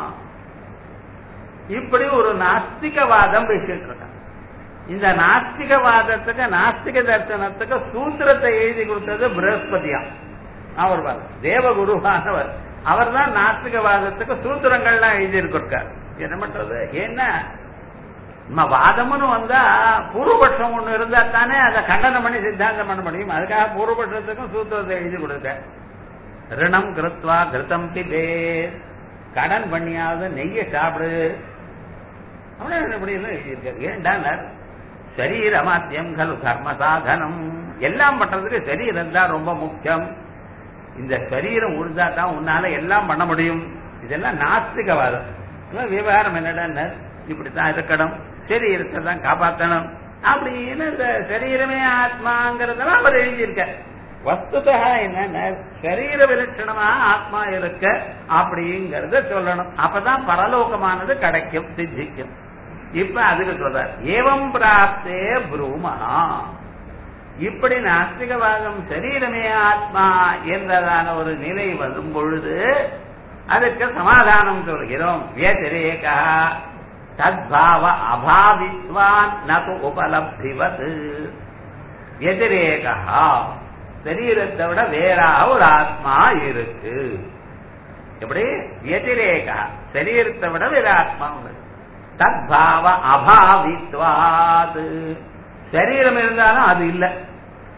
இப்படி ஒரு நாஸ்திகவாதம் பேசிட்டு இருக்காங்க இந்த நாஸ்திகவாதத்துக்கு நாஸ்திக தர்சனத்துக்கு சூத்திரத்தை எழுதி கொடுத்தது பிரகஸ்பதியா அவர் தேவகுருவானவர் அவர் தான் நாஸ்திகவாதத்துக்கு சூத்திரங்கள்லாம் எழுதி இருக்கார் என்ன பண்றது ஏன்னா நம்ம வாதம்னு வந்தா பூர்வபட்சம் ஒண்ணு இருந்தா தானே அதை கண்டனம் பண்ணி சித்தாந்தம் பண்ண முடியும் அதுக்காக பூர்வபட்சத்துக்கும் சூத்திரத்தை எழுதி கொடுக்க ரிணம் கிருத்வா கிருத்தம் பிபே கடன் பண்ணியாவது நெய்ய சாப்பிடு அப்படின்னு இப்படி எல்லாம் எழுதியிருக்காரு ஏன்டா சரீரமாத்தியம் கலு கர்ம சாதனம் எல்லாம் பண்றதுக்கு சரீரம் தான் ரொம்ப முக்கியம் இந்த சரீரம் உழுந்தா தான் உன்னால எல்லாம் பண்ண முடியும் இதெல்லாம் நாஸ்திகவாதம் விவகாரம் என்னடா இப்படித்தான் இருக்கணும் சரீரத்தை தான் காப்பாற்றணும் அப்படின்னு இந்த சரீரமே ஆத்மாங்கிறதெல்லாம் அவர் எழுதியிருக்க வஸ்துதா என்ன சரீர விலட்சணமா ஆத்மா இருக்க அப்படிங்கறத சொல்லணும் அப்பதான் பரலோகமானது கிடைக்கும் சித்திக்கும் இப்ப அதுக்கு சொல்ற ஏவம் பிராப்தே புரூமனா இப்படி நாஸ்திகவாதம் சரீரமே ஆத்மா என்றதான ஒரு நிலை வரும் பொழுது அதுக்கு சமாதானம் சொல்கிறோம் வியதிரேகா தத்பாவ அபாவித்வான் நது உபலப்திவத் எதிரேகா சரீரத்தை விட வேறா ஒரு ஆத்மா இருக்கு எப்படி எதிரேகா சரீரத்தை விட வேற ஆத்மா உண்டு தத்பாவ அபாவித்வாது சரீரம் இருந்தாலும் அது இல்ல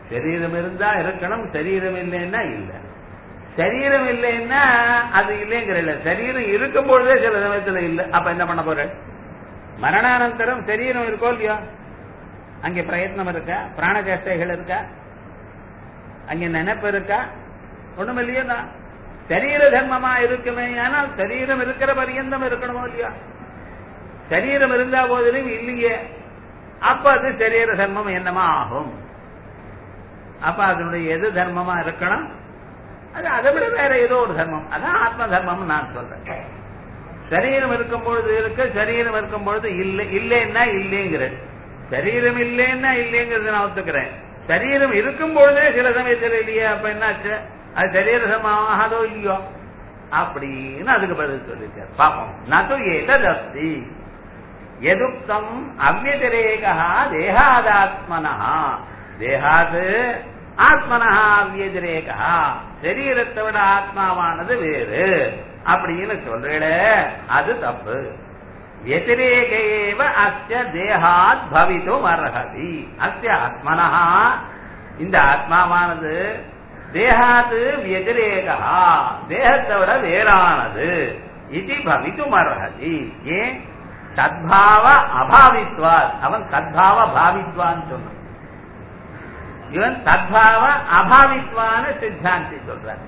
சரீரம் இருந்தா இருக்கணும் சரீரம் இல்லைன்னா இல்ல சரீரம் இல்லைன்னா அது இல்லைங்கிற இல்ல சரீரம் இருக்கும் பொழுதே சில சமயத்துல இல்ல அப்ப என்ன பண்ண போற மரணானந்தரம் சரீரம் இருக்கோ இல்லையோ அங்கே பிரயத்னம் இருக்கா பிராணச்சேஷ்டைகள் இருக்கா அங்கே நினைப்பு இருக்கா ஒண்ணும் இல்லையா சரீர தர்மமா இருக்குமே ஆனால் சரீரம் இருக்கிற பரியந்தம் இருக்கணுமோ இல்லையா சரீரம் இருந்தா போதிலும் இல்லையே அப்ப அது சரீர தர்மம் என்னமா ஆகும் அப்ப அதனுடைய எது தர்மமா இருக்கணும் அது அதை விட வேற ஏதோ ஒரு தர்மம் அதான் ஆத்ம தர்மம் நான் சொல்றேன் சரீரம் இருக்கும் பொழுது இருக்கு சரீரம் இருக்கும் பொழுது இல்லை இல்லைன்னா இல்லைங்கிற சரீரம் இல்லைன்னா இல்லைங்கிறது நான் ஒத்துக்கிறேன் சரீரம் இருக்கும் பொழுதே சில சமயத்தில் இல்லையே அப்ப என்னாச்சு அது சரீர சமாகாதோ இல்லையோ அப்படின்னு அதுக்கு பதில் சொல்லிருக்கார் பாப்போம் நது ஏதஸ்தி எதுக்தம் அவ்வதிரேகா தேகாதாத்மனா தேகாது ஆத்மனா அவ்வதிரேகா சரீரத்தை விட ஆத்மாவானது வேறு அப்படின்னு சொல்றீட அது தப்பு व्यतिरेक एव अस्य தேகாத் பவித்தும் அர்ஹதி அஸ்ய ஆத்மனா இந்த ஆத்மாவானது தேகாது व्यतिरेகா தேகத்தை விட வேறானது இது பவித்தும் அர்ஹதி ஏன் சத்பாவ அபாவித்வாத் அவன் சத்பாவ பாவித்வான் சொன்னான் இவன் சத்பாவ அபாவித்வான சித்தாந்தி சொல்றான்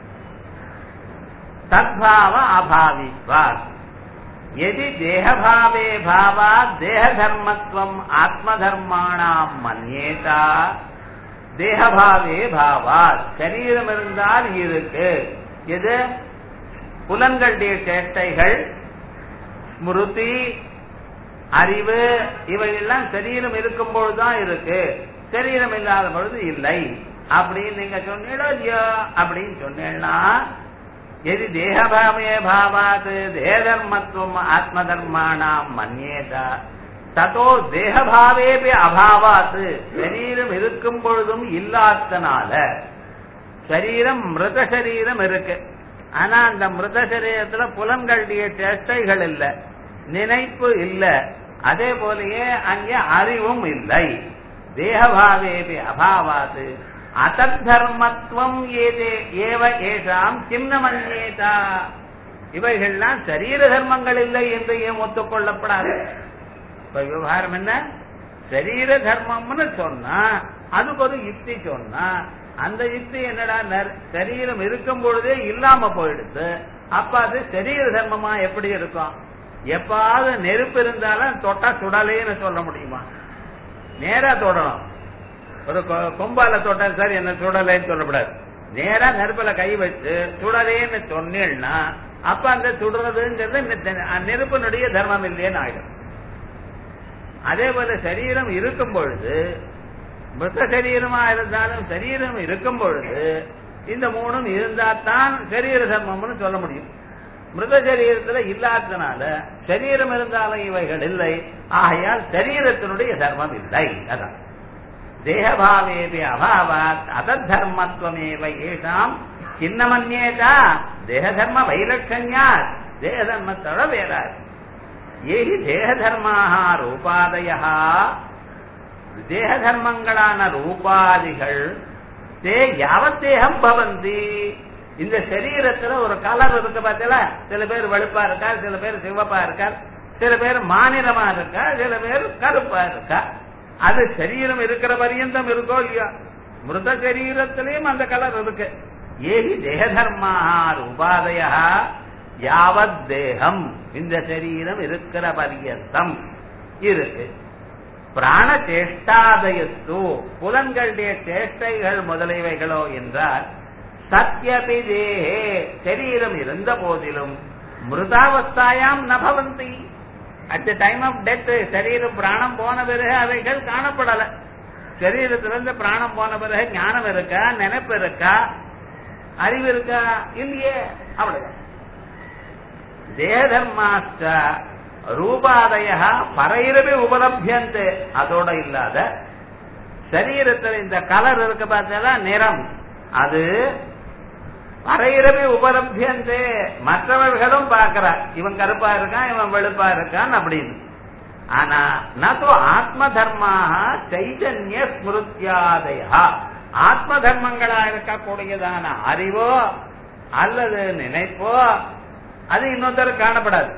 சத்பாவ அபாவித்வாத் यदि देहभावे भावात् देहधर्मत्वम् ஆத்மதர்மாணாம் மன்யேதா தேகபாவே பாவாத் சரீரம் இருந்தால் இருக்கு எது புலன்களுடைய சேட்டைகள் ஸ்மிருதி அறிவு இவையெல்லாம் சரீரம் இருக்கும் பொழுதுதான் இருக்கு சரீரம் இல்லாத பொழுது இல்லை அப்படின்னு நீங்க சொன்னீங்களோ இல்லையோ அப்படின்னு சொன்னீங்கன்னா எது தேகபாவே பாவாத் தேகதர்மத்துவம் ஆத்மதர்மாணாம் மன்யேதா ததோ தேகபாவேபி அபாவாத் சரீரம் இருக்கும் பொழுதும் இல்லாதனால சரீரம் மிருத சரீரம் இருக்கு ஆனா அந்த மிருத சரீரத்துல புலன்களுடைய சேஷ்டைகள் இல்ல நினைப்பு இல்ல அதே போலயே அங்கே அறிவும் இல்லை தேகபாவேபி அபாவாத் அத்தர்மத்துவம் ஏதே ஏவ ஏஷாம் சின்ன மன்யேதா இவைகள்லாம் சரீர தர்மங்கள் இல்லை என்று ஏன் ஒத்துக்கொள்ளப்படாது இப்ப விவகாரம் என்ன சரீர தர்மம்னு சொன்னா அதுக்கு ஒரு யுக்தி சொன்னா அந்த யுக்தி என்னடா சரீரம் இருக்கும் பொழுதே இல்லாம போயிடுது அப்ப அது சரீர தர்மமா எப்படி இருக்கும் எப்பாவது நெருப்பு இருந்தாலும் தொட்டா சுடலேன்னு சொல்ல முடியுமா நேரா தொடணும் ஒரு கொம்பால தொட்டேன் சார் என்ன சுடலைன்னு சொல்லக்கூடாது நேரா நெருப்புல கை வச்சு சுடலேன்னு சொன்னேன்னா அப்ப அந்த சுடுறதுங்கிறது நெருப்பினுடைய தர்மம் இல்லையேன்னு ஆயிடும் அதே போல சரீரம் இருக்கும் பொழுது மிருத சரீரமா இருந்தாலும் சரீரம் இருக்கும் பொழுது இந்த மூணும் இருந்தா தான் சரீர தர்மம்னு சொல்ல முடியும் மிருத சரீரத்துல இல்லாததுனால சரீரம் இருந்தாலும் இவைகள் இல்லை ஆகையால் சரீரத்தினுடைய தர்மம் இல்லை அதான் தேகபாவேபி அபாவாத் அதர்மத்துவமேவ ஏஷாம் சின்னமன்யேதா தேகதர்ம வைலட்சண்யாத் தேகதர்மத்தோட வேறாது ஏகி தேகதர்மாக ரூபாதய தேகதர்மங்களான ரூபாதிகள் தே யாவத் தேகம் பவந்தி இந்த சரீரத்துல ஒரு கலர் இருக்கு பார்த்தல சில பேர் வெளுப்பா இருக்கா சில பேர் சிவப்பா இருக்கார் சில பேர் மாநிலமா இருக்கா சில பேர் கருப்பா இருக்கா அது சரீரம் இருக்கிற பரியந்தம் இருக்கோ இல்லையா மிருத சரீரத்திலையும் அந்த கலர் இருக்கு ஏகி தேகதர்மாக உபாதய யாவத் தேகம் இந்த சரீரம் இருக்கிற பரியந்தம் இருக்கு பிராண சேஷ்டாதயஸ்து புலன்களுடைய சேஷ்டைகள் முதலியவைகளோ என்றால் சத்யபி தேகே சரீரம் இருந்த போதிலும் மிருதாவஸ்தாயாம் நபவந்தி at the time of death சரீரம் பிராணம் போன பிறகு அவைகள் காணப்படல சரீரத்திலிருந்து பிராணம் போன பிறகு ஞானம் இருக்கா நினைப்பு இருக்கா அறிவு இருக்கா இல்லையே அவ்வளவு தேதர்மாச்ச ரூபாதய பரையிரவே உபலபியந்தே அதோட இல்லாத சரீரத்தில் இந்த கலர் இருக்கு பார்த்தா நிறம் அது பரையிரவே உபலபியந்தே மற்றவர்களும் பார்க்கிறா இவன் கருப்பா இருக்கான் இவன் வெளுப்பா இருக்கான் அப்படின்னு ஆனா நோ ஆத்ம தர்மாக சைதன்ய ஸ்மிருத்தியாதயா ஆத்ம தர்மங்களா இருக்கக்கூடியதான அறிவோ அல்லது நினைப்போ அது இன்னொருத்தருக்கு காணப்படாது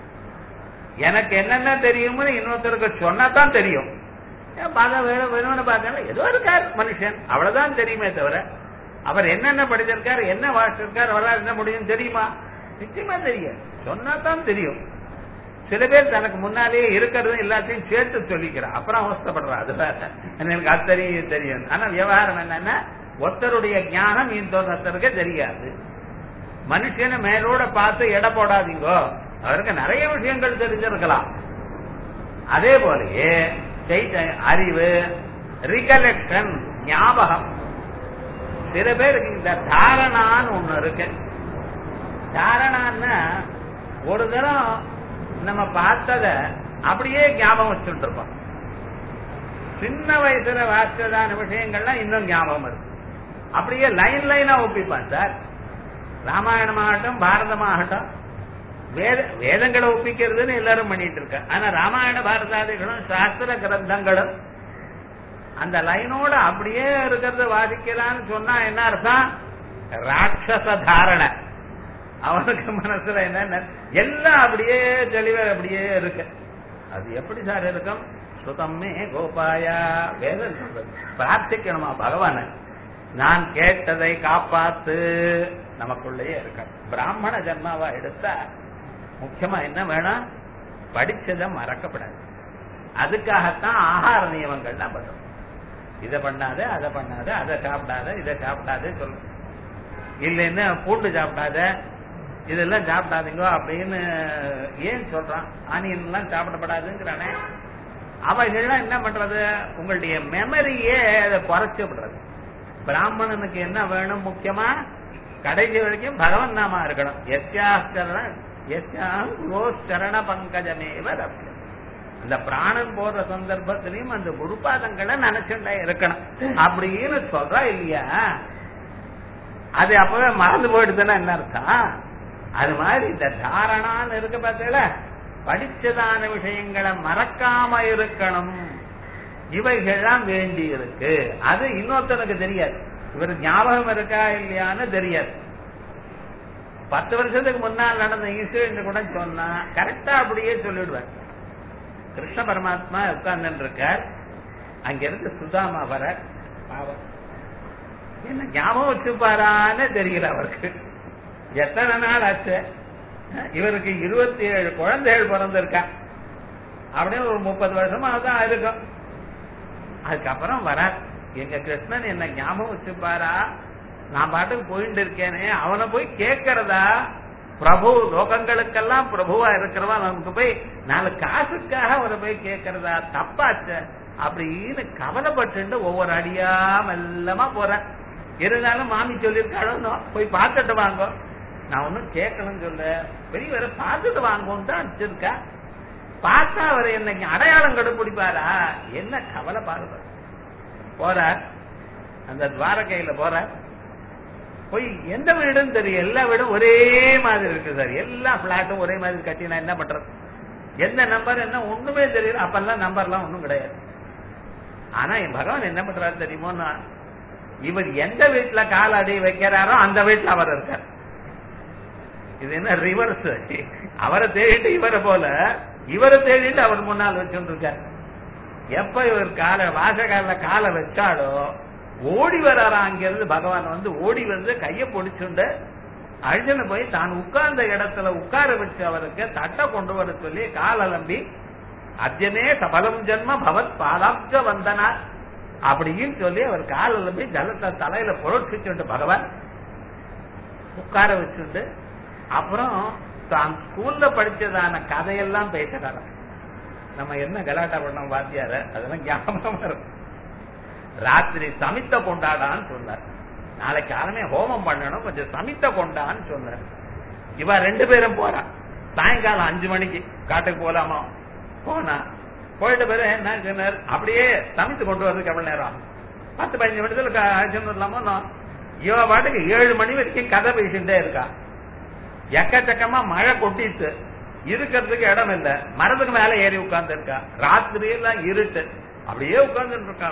எனக்கு என்னென்ன தெரியும்னு இன்னொருத்தருக்கு சொன்னாதான் தெரியும் ஏன் பார்க்க வேணும் வேணும்னு பார்க்கல ஏதோ இருக்கார் மனுஷன் அவ்வளவுதான் தெரியுமே தவிர அவர் என்னென்ன படிச்சிருக்காரு என்ன வாசிச்சிருக்காரு அவரால் என்ன முடியும் தெரியுமா நிச்சயமா தெரியும் சொன்னாதான் தெரியும் சில பேர் தனக்கு முன்னாலேயே இருக்கிறது எல்லாத்தையும் சேர்த்து சொல்லிக்கிறான் அப்புறம் அவஸ்தப்படுறான் அது வேற எனக்கு அது தெரியும் இது தெரியும் ஆனா விவகாரம் என்னன்னா ஒருத்தருடைய ஞானம் இன்னொருத்தருக்கு தெரியாது மனுஷனை மேலோட பார்த்து எடை போடாதீங்கோ அவருக்கு நிறைய விஷயங்கள் தெரிஞ்சிருக்கலாம் அதே போலயே செய்த- அறிவு ரிகலெக்ஷன் ஞாபகம் சில பேருக்கு இந்த தாரணான்னு ஒண்ணு இருக்கு தாரணான்னா ஒரு தரம் நம்ம பார்த்தத அப்படியே ஞாபகம் வச்சுட்டு இருப்போம் சின்ன வயசுல வாசிச்சதான விஷயங்கள்லாம் இன்னும் ஞாபகம் இருக்கு அப்படியே லைன் லைனா ஒப்பிப்பான் சார் ராமாயணமாகட்டும் பாரதமாகட்டும் வேத வேதங்களை ஒப்பிக்கிறதுன்னு எல்லாரும் பண்ணிட்டு இருக்க ஆனா ராமாயண பாரதாதிகளும் சாஸ்திர கிரந்தங்களும் அந்த லைனோட அப்படியே இருக்கிறத வாசிக்கலான்னு சொன்னா என்ன அர்த்தம் ராட்சச தாரணை அவனுக்கு மனசுல என்ன எல்லாம் அப்படியே தெளிவா அப்படியே இருக்கு அது எப்படி சார் இருக்கும் சுதம்மே கோபாயா வேதம் சொல்றது பிரார்த்திக்கணுமா பகவான நான் கேட்டதை காப்பாத்து நமக்குள்ளேயே இருக்க பிராமண ஜன்மாவா எடுத்தா முக்கியமா என்ன வேணும் படிச்சதை மறக்கப்படாது அதுக்காகத்தான் ஆகார நியமங்கள்லாம் பண்றோம் இதை பண்ணாத அதை பண்ணாத அதை சாப்பிடாத இதை சாப்பிடாத சொல்லு இல்லைன்னா பூண்டு சாப்பிடாத இதெல்லாம் சாப்பிடாதீங்க அப்படின்னு ஏன் சொல்றான் ஆனியன் எல்லாம் சாப்பிடப்படாதுங்கிறானே அவைகள்லாம் என்ன பண்றது உங்களுடைய மெமரியே அதை குறைச்சு விடுறது பிராமணனுக்கு என்ன வேணும் முக்கியமா கடைசி வரைக்கும் பகவன் நாமா இருக்கணும் எஸ்யாஸ்கரண எஸ்யாம் கோஸ்கரண பங்கஜமேவ ரப்யம் அந்த பிராணன் போற சந்தர்ப்பத்திலையும் அந்த குருபாதங்களை நினைச்சுட்டே இருக்கணும் அப்படின்னு சொல்றா இல்லையா அது அப்பவே மறந்து போயிடுதுன்னா என்ன அர்த்தம் அது மாதிரி இந்த தாரணான்னு இருக்கு பார்த்தீங்களா படிச்சதான விஷயங்களை மறக்காம இருக்கணும் இவைகள்லாம் வேண்டி இருக்கு அது இன்னொருத்தனுக்கு தெரியாது இவர் ஞாபகம் இருக்கா இல்லையான்னு தெரியாது பத்து வருஷத்துக்கு முன்னால் நடந்த இன்சிடென்ட் கூட சொன்னா கரெக்டா அப்படியே சொல்லிடுவார் கிருஷ்ண பரமாத்மா உட்கார்ந்து இருக்கார் அங்கிருந்து சுதாமா வர பாவம் என்ன ஞாபகம் வச்சுப்பாரான்னு தெரியல அவருக்கு எத்தனை நாள் ஆச்சு அஹ் இவருக்கு இருபத்தி ஏழு குழந்தைகள் பிறந்திருக்கா அப்படின்னு ஒரு முப்பது வருஷமா தான் இருக்கும் அதுக்கப்புறம் வர எங்க கிருஷ்ணன் என்ன ஞாபகம் வச்சுப்பாரா நான் பாட்டுக்கு போயிட்டு இருக்கேனே அவனை போய் கேட்கறதா பிரபு லோகங்களுக்கெல்லாம் பிரபுவா இருக்கிறவன் நமக்கு போய் நாலு காசுக்காக அவரை போய் கேட்கறதா தப்பாச்ச அப்படின்னு கவலைப்பட்டு ஒவ்வொரு அடியா மெல்லமா போறேன் இருந்தாலும் மாமி சொல்லியிருக்காளோ போய் பார்த்துட்டு வாங்க நான் ஒன்னும் கேட்கணும்னு சொல்ல பெரியவரை பார்த்துட்டு வாங்கன்னு தான் அனுப்பிச்சிருக்கா பார்த்தா அவர் என்னைக்கு அடையாளம் கண்டுபிடிப்பாரா என்ன கவலை பாருங்க போற அந்த துவாரகையில போற போய் எந்த வீடுன்னு தெரியும் எல்லா வீடும் ஒரே மாதிரி இருக்கு சார் எல்லா பிளாட்டும் ஒரே மாதிரி கட்டினா என்ன பண்றது எந்த நம்பர் என்ன ஒண்ணுமே தெரியல அப்பெல்லாம் நம்பர்லாம் ஒண்ணும் கிடையாது ஆனா என் பகவான் என்ன பண்றாரு தெரியுமோன்னா இவர் எந்த வீட்டுல கால் அடி வைக்கிறாரோ அந்த வீட்டுல அவர் இருக்கார் இது என்ன ரிவர்ஸ் அவரை தேடிட்டு இவரை போல இவரை தேடிட்டு அவர் முன்னால் வச்சுட்டு இருக்கார் எப்ப இவர் கால வாசகால காலை வச்சாலோ ஓடி வராரா அங்கிருந்து பகவான் வந்து ஓடி வந்து கைய பொடிச்சுண்டு அர்ஜுன போய் தான் உட்கார்ந்த இடத்துல உட்கார வச்சு அவருக்கு தட்டை கொண்டு வர சொல்லி கால் அலம்பி அத்தியமே சபலம் ஜென்ம பவத் பாதாப்த வந்தனா அப்படின்னு சொல்லி அவர் கால் அலம்பி ஜலத்தை தலையில புரட்சிச்சுண்டு பகவான் உட்கார வச்சுண்டு அப்புறம் தான் ஸ்கூல்ல படிச்சதான கதையெல்லாம் பேசுறாரு நம்ம என்ன கலாட்டா பண்ணோம் வாத்தியார அதெல்லாம் ஞாபகம் வரும் ராத்திரி சமித்த கொண்டாடான்னு சொன்னார் நாளைக்கு காலமே ஹோமம் பண்ணணும் கொஞ்சம் சமித்த கொண்டான்னு சொன்னார் இவ ரெண்டு பேரும் போறா சாயங்காலம் அஞ்சு மணிக்கு காட்டுக்கு போலாமா போனா போயிட்ட பேரு என்ன சொன்னார் அப்படியே சமைத்து கொண்டு வரதுக்கு எவ்வளவு நேரம் ஆகும்? பத்து பதினஞ்சு நிமிடத்துல அழைச்சுட்டு வரலாமோ இவ பாட்டுக்கு ஏழு மணி வரைக்கும் கதை பேசிட்டே இருக்கா எக்கச்சக்கமா மழை கொட்டிட்டு இருக்கிறதுக்கு இடம் இல்ல மரத்துக்கு மேல ஏறி உட்கார்ந்து இருக்கா ராத்திரி எல்லாம் இருட்டு அப்படியே உட்கார்ந்துட்டு இருக்காளாம்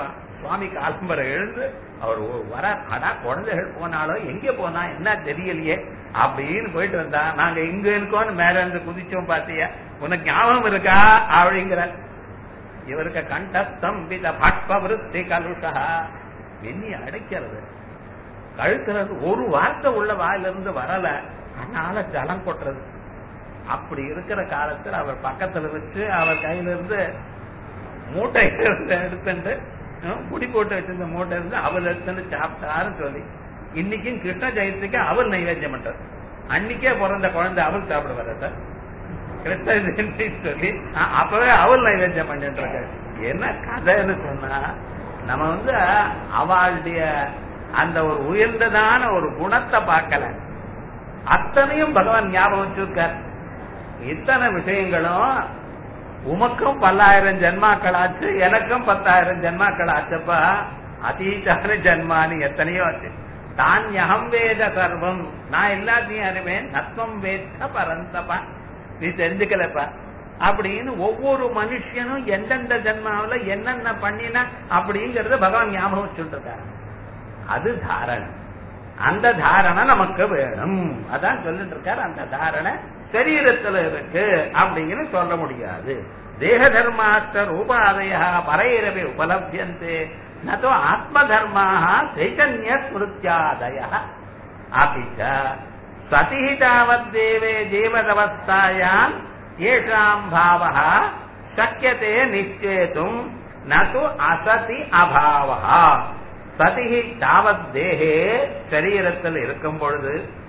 சுவாமி காலம்பரை எழுந்து அவர் ஒ- வர அடா குழந்தைகள் போனாலும் எங்க போனா என்ன தெரியலையே அப்படின்னு போயிட்டு வந்தா நாங்க இங்க இருக்கோம்னு மேல இருந்து குதிச்சோம் பாத்தியா உனக்கு ஞாபகம் இருக்கா அப்படிங்கிற இவருக்கு கண்டஸ்தம் வித பட்பவிருத்தி கலுஷா வெண்ணி அடைக்கிறது கழுத்துறது ஒரு வார்த்தை உள்ள வாயிலிருந்து வரல அதனால ஜலம் கொட்டுறது அப்படி இருக்கிற காலத்துல அவர் பக்கத்துல வச்சு அவர் கையில இருந்து மூட்டை இருந்து எடுத்துட்டு அஹ், முடி போட்டு வச்சிருந்த மூட்டை இருந்து அவள் எடுத்துட்டு சாப்பிட்டாருன்னு சொல்லி இன்னைக்கும் கிருஷ்ண ஜெயந்திக்கு அவள் நைவேத்தியம் பண்றது அன்னைக்கே பிறந்த குழந்தை அவள் சாப்பிட வர சார் கிருஷ்ண ஜெயந்தி சொல்லி அஹ், அப்பவே அவள் நைவேத்தியம் பண்ணிட்டு இருக்காரு என்ன கதைன்னு சொன்னா நம்ம வந்து அவளுடைய அந்த ஒரு உயர்ந்ததான ஒரு குணத்தை பார்க்கல அத்தனையும் பகவான் ஞாபகம் வச்சிருக்கார் இத்தனை விஷயங்களும் உமக்கும் பல்லாயிரம் ஜென்மாக்கள் ஆச்சு எனக்கும் பத்தாயிரம் ஜென்மாக்கள் ஆச்சப்பா அதீதான ஜென்மானி எத்தனையோ ஆச்சு தான் யகம் வேத சர்வம் நான் எல்லாத்தையும் அறிவேன் நத்வம் வேத்த பரந்தப்பா நீ தெரிஞ்சுக்கலப்பா அப்படின்னு ஒவ்வொரு மனுஷனும் எந்தெந்த ஜென்மாவுல என்னென்ன பண்ணினா அப்படிங்கறத பகவான் ஞாபகம் வச்சுட்டு இருக்காரு அது தாரணை அந்த தாரணை நமக்கு வேணும் அதான் சொல்லிட்டு இருக்காரு அந்த தாரணை சரீரத்துல இருக்கு அப்படின்னு சொல்ல முடியாது தேக தர்மாஸ்த ரூபாதய பரைரவே உபலபியந்தே நோ ஆத்ம தர்மாக சைத்தன்ய ஸ்மிருத்தியாதய அபிச்ச சதி தாவத்தேவே ஜீவதவஸ்தாயாம் ஏஷாம் பாவः சக்கியதே நிச்சேதும் நது அசதி அபாவா சதிஹி தாவத் தேகே சரீரத்தில் இருக்கும் பொழுது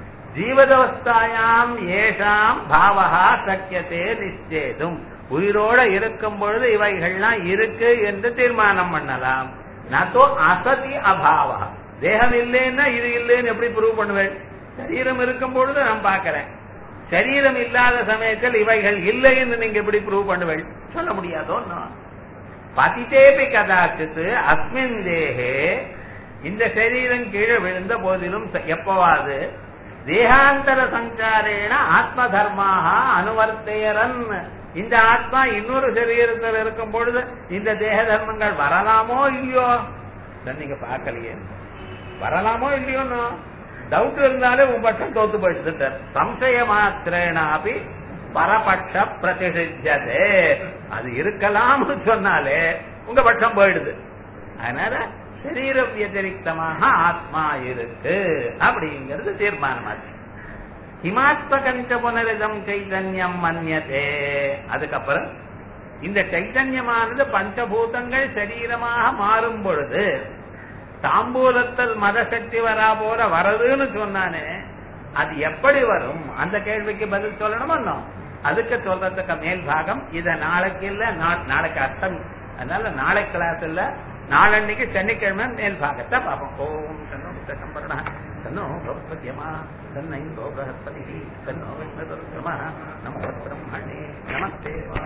ஜீவதவஸ்தாயாம் ஏஷாம் பாவகா சக்கியத்தே நிச்சேதும் உயிரோட இருக்கும் பொழுது இவைகள்லாம் இருக்கு என்று தீர்மானம் பண்ணலாம் நதோ அசதி அபாவா தேகம் இல்லைன்னா இது இல்லைன்னு எப்படி ப்ரூவ் பண்ணுவேன் சரீரம் இருக்கும் பொழுது நான் பார்க்கிறேன் சரீரம் இல்லாத சமயத்தில் இவைகள் இல்லை என்று நீங்க எப்படி ப்ரூவ் பண்ணுவேன் சொல்ல முடியாதோ நான் பதித்தேபி கதாச்சித்து அஸ்மின் தேகே இந்த சரீரம் கீழே விழுந்த போதிலும் ச- எப்பவாது தேகாந்தர சஞ்சாரேன ஆத்ம தர்மாக அனுவர்த்தையரன் இந்த ஆத்மா இன்னொரு சரீரத்தில் இருக்கும் பொழுது இந்த தேக தர்மங்கள் வரலாமோ இல்லையோ இதை நீங்க பார்க்கலையே வரலாமோ இல்லையோன்னு டவுட் இருந்தாலே உன் பட்சம் தோத்து போயிட்டு சம்சய மாத்திரேனாபி பரபட்ச பிரதிஷித்ததே அது இருக்கலாம்னு சொன்னாலே உங்க பட்சம் போயிடுது அதனால சரீர வியதிரிக்தமாக ஆத்மா இருக்கு அப்படிங்கிறது தீர்மானமாச்சு ஹிமாத்மகஞ்ச புனரிதம் சைதன்யம் மன்யதே அதுக்கப்புறம் இந்த சைத்தன்யமானது பஞ்சபூதங்கள் சரீரமாக மாறும் பொழுது தாம்பூலத்தில் மதசக்தி வரா போல வரதுன்னு சொன்னானே அது எப்படி வரும் அந்த கேள்விக்கு பதில் சொல்லணுமோ இன்னும்? அதுக்கு சொல்றதுக்கு மேல் பாகம் இத நாளைக்கு இல்ல நா- நாளைக்கு அர்த்தம் அதனால நாளை கிளாஸ் இல்ல நாளன்னைக்கு சனிக்கிழமை மேல் பாகத்தை பார்ப்போம் ஓம் தன்னோ சம்பரண தன்னோ பிரபத்யமா தன்னை கோபதி தன்னோ விஷ்ணு நம பிரம்மணே நமஸ்தே